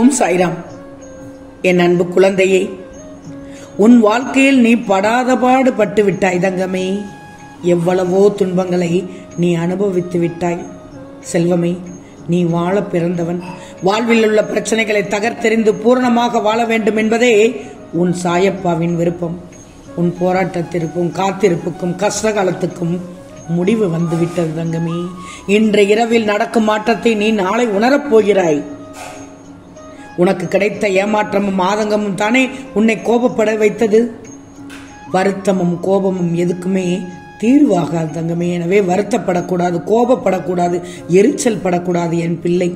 ஓம் சாய்ராம் என் அன்பு குழந்தையே உன் வாழ்க்கையில் நீ படாத பாடு பட்டு விட்டாய் தங்கமே எவ்வளவோ துன்பங்களை நீ அனுபவித்து விட்டாய் செல்வமே நீ வாழ பிறந்தவன் வாழ்வில் உள்ள பிரச்சனைகளை தகர்த்தெறிந்து பூரணமாக வாழ வேண்டும் என்பதே உன் சாயப்பாவின் விருப்பம் உன் போராட்டத்திற்கும் காத்திருப்புக்கும் கஷ்ட காலத்துக்கும் முடிவு வந்துவிட்டது தங்கமே இன்று இரவில் நடக்கும் மாற்றத்தை நீ நாளை உணரப் போகிறாய் உனக்கு கிடைத்த ஏமாற்றமும் ஆதங்கமும் தானே உன்னை கோபப்பட வைத்தது வருத்தமும் கோபமும் எதுக்குமே தீர்வாகாது தங்கமே எனவே வருத்தப்படக்கூடாது கோபப்படக்கூடாது எரிச்சல் படக்கூடாது என் பிள்ளை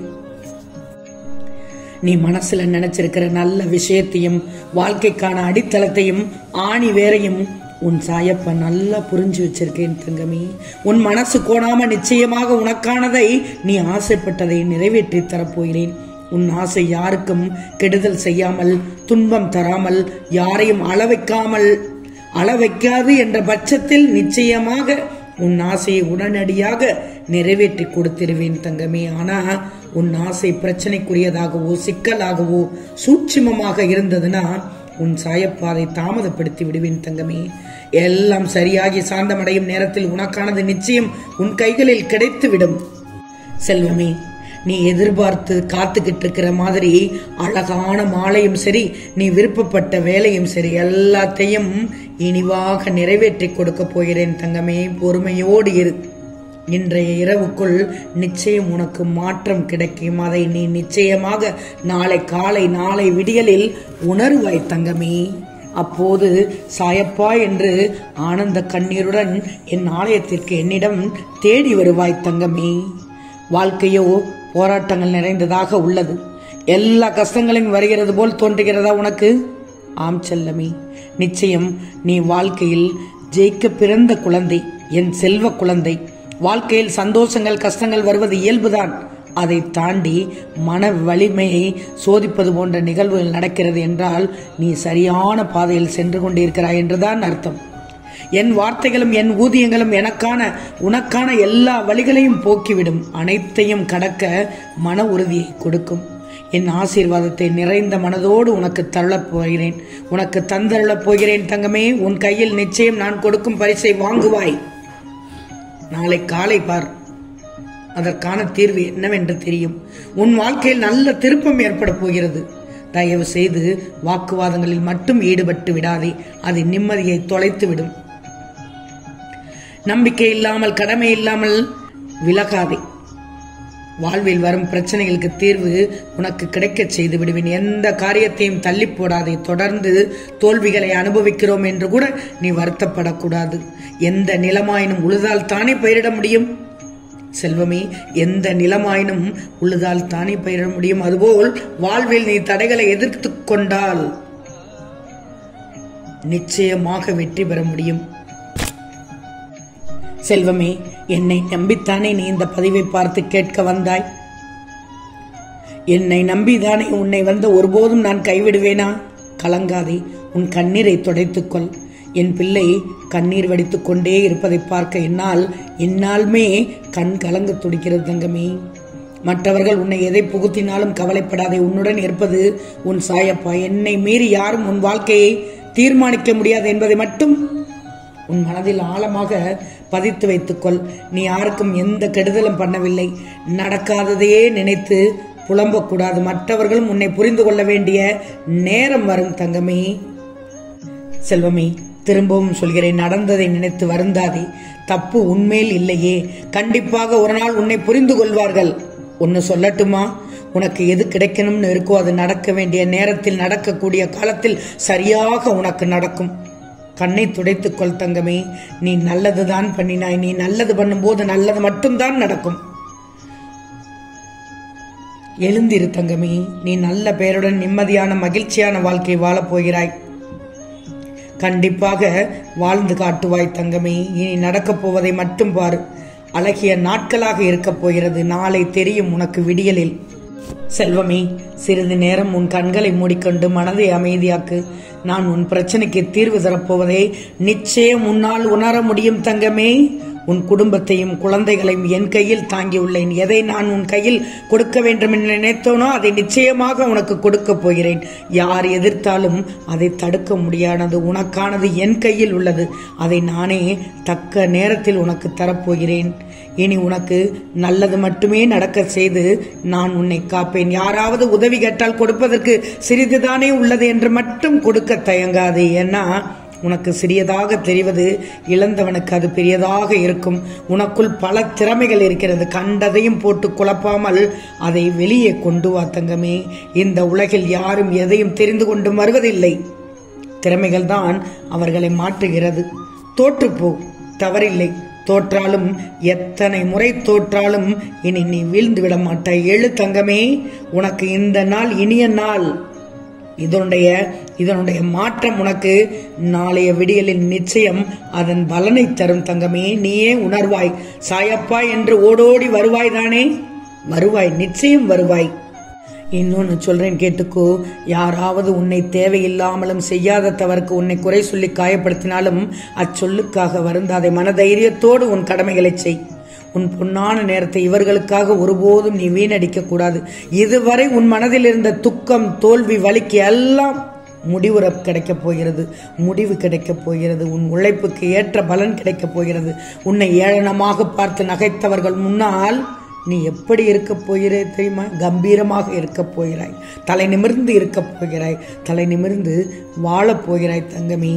நீ மனசுல நினைச்சிருக்கிற நல்ல விஷயத்தையும் வாழ்க்கைக்கான அடித்தளத்தையும் ஆணி வேரையும் உன் சாயப்ப நல்லா புரிஞ்சு வச்சிருக்கேன் தங்கமே உன் மனசு கோணாம நிச்சயமாக உனக்கானதை நீ ஆசைப்பட்டதை நிறைவேற்றி தரப்போகிறேன் உன் ஆசை யாருக்கும் கெடுதல் செய்யாமல் துன்பம் தராமல் யாரையும் அளவைக்காமல் அளவைக்காது என்ற பட்சத்தில் நிச்சயமாக உன் ஆசையை உடனடியாக நிறைவேற்றி கொடுத்திருவேன் தங்கமே ஆனா உன் ஆசை பிரச்சனைக்குரியதாகவோ சிக்கலாகவோ சூட்சிமமாக இருந்ததுன்னா உன் சாயப்பாதை தாமதப்படுத்தி விடுவேன் தங்கமே எல்லாம் சரியாகி சாந்தமடையும் நேரத்தில் உனக்கானது நிச்சயம் உன் கைகளில் கிடைத்துவிடும் செல்வமே நீ எதிர்பார்த்து காத்துக்கிட்டு இருக்கிற மாதிரி அழகான மாலையும் சரி நீ விருப்பப்பட்ட வேலையும் சரி எல்லாத்தையும் இனிவாக நிறைவேற்றி கொடுக்க போகிறேன் தங்கமே பொறுமையோடு இரு இன்றைய இரவுக்குள் நிச்சயம் உனக்கு மாற்றம் கிடைக்கும் அதை நீ நிச்சயமாக நாளை காலை நாளை விடியலில் உணர்வாய் தங்கமே அப்போது சாயப்பா என்று ஆனந்த கண்ணீருடன் என் ஆலயத்திற்கு என்னிடம் தேடி வருவாய் தங்கமே வாழ்க்கையோ போராட்டங்கள் நிறைந்ததாக உள்ளது எல்லா கஷ்டங்களையும் வருகிறது போல் தோன்றுகிறதா உனக்கு ஆம் செல்லமே நிச்சயம் நீ வாழ்க்கையில் ஜெயிக்க பிறந்த குழந்தை என் செல்வ குழந்தை வாழ்க்கையில் சந்தோஷங்கள் கஷ்டங்கள் வருவது இயல்புதான் அதை தாண்டி மன வலிமையை சோதிப்பது போன்ற நிகழ்வுகள் நடக்கிறது என்றால் நீ சரியான பாதையில் சென்று கொண்டிருக்கிறாய் என்றுதான் அர்த்தம் என் வார்த்தைகளும் என் ஊதியங்களும் எனக்கான உனக்கான எல்லா வழிகளையும் போக்கிவிடும் அனைத்தையும் கடக்க மன உறுதியை கொடுக்கும் என் ஆசீர்வாதத்தை நிறைந்த மனதோடு உனக்கு தருளப் போகிறேன் உனக்கு தந்தருளப் போகிறேன் தங்கமே உன் கையில் நிச்சயம் நான் கொடுக்கும் பரிசை வாங்குவாய் நாளை காலை பார் அதற்கான தீர்வு என்னவென்று தெரியும் உன் வாழ்க்கையில் நல்ல திருப்பம் ஏற்பட போகிறது தயவு செய்து வாக்குவாதங்களில் மட்டும் ஈடுபட்டு விடாதே அது நிம்மதியை தொலைத்து விடும் நம்பிக்கை இல்லாமல் கடமை இல்லாமல் விலகாதே வாழ்வில் வரும் பிரச்சனைகளுக்கு தீர்வு உனக்கு கிடைக்கச் செய்து விடுவேன் எந்த காரியத்தையும் தள்ளி போடாதே தொடர்ந்து தோல்விகளை அனுபவிக்கிறோம் என்று கூட நீ வருத்தப்படக்கூடாது எந்த நிலமாயினும் உழுதால் தானே பயிரிட முடியும் செல்வமே எந்த நிலமாயினும் உழுதால் தானே பயிரிட முடியும் அதுபோல் வாழ்வில் நீ தடைகளை எதிர்த்து கொண்டால் நிச்சயமாக வெற்றி பெற முடியும் செல்வமே என்னை நம்பித்தானே நீ இந்த பதிவை பார்த்து கேட்க வந்தாய் என்னை நம்பிதானே உன்னை வந்து ஒருபோதும் நான் கைவிடுவேனா கலங்காதே உன் கண்ணீரை துடைத்துக்கொள் என் பிள்ளை கண்ணீர் வடித்துக் கொண்டே இருப்பதை பார்க்க என்னால் என்னாலுமே கண் கலங்க துடிக்கிறது தங்கமே மற்றவர்கள் உன்னை எதை புகுத்தினாலும் கவலைப்படாதே உன்னுடன் இருப்பது உன் சாயப்பா என்னை மீறி யாரும் உன் வாழ்க்கையை தீர்மானிக்க முடியாது என்பதை மட்டும் உன் மனதில் ஆழமாக பதித்து வைத்துக்கொள் நீ யாருக்கும் எந்த கெடுதலும் பண்ணவில்லை நடக்காததையே நினைத்து புலம்பக்கூடாது மற்றவர்களும் உன்னை புரிந்து கொள்ள வேண்டிய நேரம் வரும் தங்கமே செல்வமே திரும்பவும் சொல்கிறேன் நடந்ததை நினைத்து வருந்தாதே தப்பு உண்மையில் இல்லையே கண்டிப்பாக ஒரு நாள் உன்னை புரிந்து கொள்வார்கள் ஒன்னு சொல்லட்டுமா உனக்கு எது கிடைக்கணும்னு இருக்கோ அது நடக்க வேண்டிய நேரத்தில் நடக்கக்கூடிய காலத்தில் சரியாக உனக்கு நடக்கும் கண்ணை துடைத்துக்கொள் தங்கமே நீ நல்லதுதான் பண்ணினாய் நீ நல்லது பண்ணும்போது நல்லது மட்டும்தான் நடக்கும் எழுந்திரு தங்கமே நீ நல்ல பெயருடன் நிம்மதியான மகிழ்ச்சியான வாழ்க்கை வாழப் போகிறாய் கண்டிப்பாக வாழ்ந்து காட்டுவாய் தங்கமே இனி நடக்கப் போவதை மட்டும் பாரு அழகிய நாட்களாக இருக்கப் போகிறது நாளை தெரியும் உனக்கு விடியலில் செல்வமே சிறிது நேரம் உன் கண்களை மூடிக்கொண்டு மனதை அமைதியாக்கு நான் உன் பிரச்சனைக்கு தீர்வு தரப்போவதை நிச்சயம் உன்னால் உணர முடியும் தங்கமே உன் குடும்பத்தையும் குழந்தைகளையும் என் கையில் தாங்கியுள்ளேன் எதை நான் உன் கையில் கொடுக்க வேண்டும் என்று நினைத்தோனோ அதை நிச்சயமாக உனக்கு கொடுக்க போகிறேன் யார் எதிர்த்தாலும் அதை தடுக்க முடியாதது உனக்கானது என் கையில் உள்ளது அதை நானே தக்க நேரத்தில் உனக்கு தரப்போகிறேன் இனி உனக்கு நல்லது மட்டுமே நடக்க செய்து நான் உன்னை காப்பேன் யாராவது உதவி கேட்டால் கொடுப்பதற்கு சிறிதுதானே உள்ளது என்று மட்டும் கொடுக்க தயங்காதே ஏன்னா உனக்கு சிறியதாக தெரிவது இழந்தவனுக்கு அது பெரியதாக இருக்கும் உனக்குள் பல திறமைகள் இருக்கிறது கண்டதையும் போட்டு குழப்பாமல் அதை வெளியே கொண்டு வா தங்கமே இந்த உலகில் யாரும் எதையும் தெரிந்து கொண்டு வருவதில்லை திறமைகள் தான் அவர்களை மாற்றுகிறது தோற்றுப்போ தவறில்லை தோற்றாலும் எத்தனை முறை தோற்றாலும் இனி நீ வீழ்ந்து விட மாட்டாய் எழு தங்கமே உனக்கு இந்த நாள் இனிய நாள் இதனுடைய இதனுடைய மாற்றம் உனக்கு நாளைய விடியலில் நிச்சயம் அதன் பலனை தரும் தங்கமே நீயே உணர்வாய் சாயப்பா என்று ஓடோடி வருவாய் தானே வருவாய் நிச்சயம் வருவாய் இன்னொன்னு சொல்றேன் கேட்டுக்கோ யாராவது உன்னை தேவையில்லாமலும் செய்யாத தவறுக்கு உன்னை குறை சொல்லி காயப்படுத்தினாலும் அச்சொல்லுக்காக வருந்தாதை மனதைரியத்தோடு உன் கடமைகளை செய் உன் பொன்னான நேரத்தை இவர்களுக்காக ஒருபோதும் நீ வீணடிக்க கூடாது இதுவரை உன் மனதில் இருந்த துக்கம் தோல்வி வலிக்கு எல்லாம் முடிவுற கிடைக்கப் போகிறது முடிவு கிடைக்கப் போகிறது உன் உழைப்புக்கு ஏற்ற பலன் கிடைக்கப் போகிறது உன்னை ஏளனமாக பார்த்து நகைத்தவர்கள் முன்னால் நீ எப்படி இருக்க போகிறே தெரியுமா கம்பீரமாக இருக்க போகிறாய் தலை நிமிர்ந்து இருக்க போகிறாய் தலை நிமிர்ந்து வாழப் போகிறாய் தங்கமே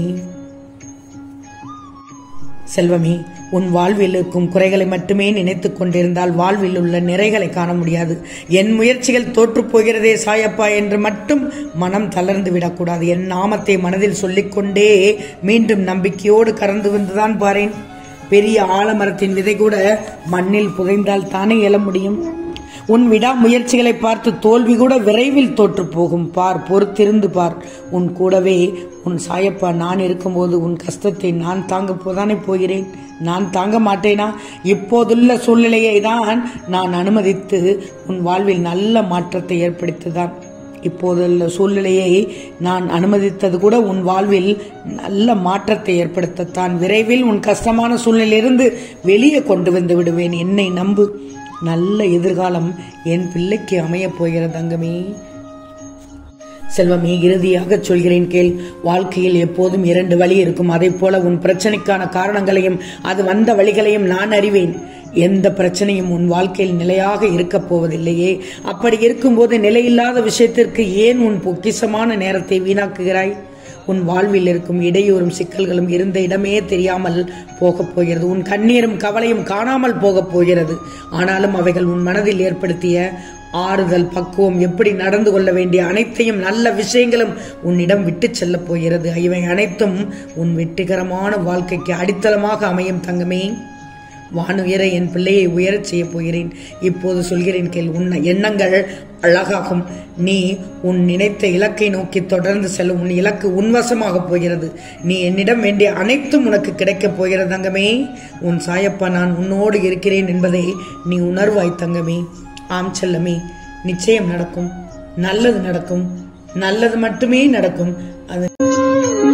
செல்வமே உன் வாழ்வில் இருக்கும் குறைகளை மட்டுமே நினைத்துக் கொண்டிருந்தால் வாழ்வில் உள்ள நிறைகளை காண முடியாது என் முயற்சிகள் தோற்றுப் போகிறதே சாயப்பா என்று மட்டும் மனம் தளர்ந்து விடக்கூடாது என் நாமத்தை மனதில் சொல்லிக்கொண்டே மீண்டும் நம்பிக்கையோடு கறந்து வந்துதான் பாரேன் பெரிய ஆலமரத்தின் விதை கூட மண்ணில் புதைந்தால் தானே எழ முடியும் உன் விடா முயற்சிகளை பார்த்து தோல்வி கூட விரைவில் தோற்று போகும் பார் பொறுத்திருந்து பார் உன் கூடவே உன் சாயப்பா நான் இருக்கும்போது உன் கஷ்டத்தை நான் தாங்க போதானே போகிறேன் நான் தாங்க மாட்டேனா இப்போதுள்ள சூழ்நிலையை தான் நான் அனுமதித்து உன் வாழ்வில் நல்ல மாற்றத்தை ஏற்படுத்திதான் இப்போதுள்ள சூழ்நிலையை நான் அனுமதித்தது கூட உன் வாழ்வில் நல்ல மாற்றத்தை ஏற்படுத்தத்தான் விரைவில் உன் கஷ்டமான சூழ்நிலையிலிருந்து வெளியே கொண்டு வந்து விடுவேன் என்னை நம்பு நல்ல எதிர்காலம் என் பிள்ளைக்கு அமையப் போகிறது தங்கமே செல்வமே இறுதியாக சொல்கிறேன் கேள் வாழ்க்கையில் எப்போதும் இரண்டு வழி இருக்கும் அதே போல உன் பிரச்சனைக்கான காரணங்களையும் அது வந்த வழிகளையும் நான் அறிவேன் எந்த பிரச்சனையும் உன் வாழ்க்கையில் நிலையாக இருக்கப் போவதில்லையே அப்படி இருக்கும்போது நிலையில்லாத விஷயத்திற்கு ஏன் உன் பொக்கிசமான நேரத்தை வீணாக்குகிறாய் உன் வாழ்வில் இருக்கும் இடையூறும் சிக்கல்களும் இருந்த இடமே தெரியாமல் போகப் போகிறது உன் கண்ணீரும் கவலையும் காணாமல் போகப் போகிறது ஆனாலும் அவைகள் உன் மனதில் ஏற்படுத்திய ஆறுதல் பக்குவம் எப்படி நடந்து கொள்ள வேண்டிய அனைத்தையும் நல்ல விஷயங்களும் உன்னிடம் விட்டு செல்லப் போகிறது இவை அனைத்தும் உன் வெற்றிகரமான வாழ்க்கைக்கு அடித்தளமாக அமையும் தங்கமே வானுயர என் பிள்ளையை உயரச் செய்ய போகிறேன் இப்போது சொல்கிறேன் கேள் உன் எண்ணங்கள் அழகாகும் நீ உன் நினைத்த இலக்கை நோக்கி தொடர்ந்து செல்லும் உன் இலக்கு உன்வசமாக போகிறது நீ என்னிடம் வேண்டிய அனைத்தும் உனக்கு கிடைக்கப் போகிறது தங்கமே உன் சாயப்பா நான் உன்னோடு இருக்கிறேன் என்பதை நீ உணர்வாய் தங்கமே ஆம் செல்லமே நிச்சயம் நடக்கும் நல்லது நடக்கும் நல்லது மட்டுமே நடக்கும் அது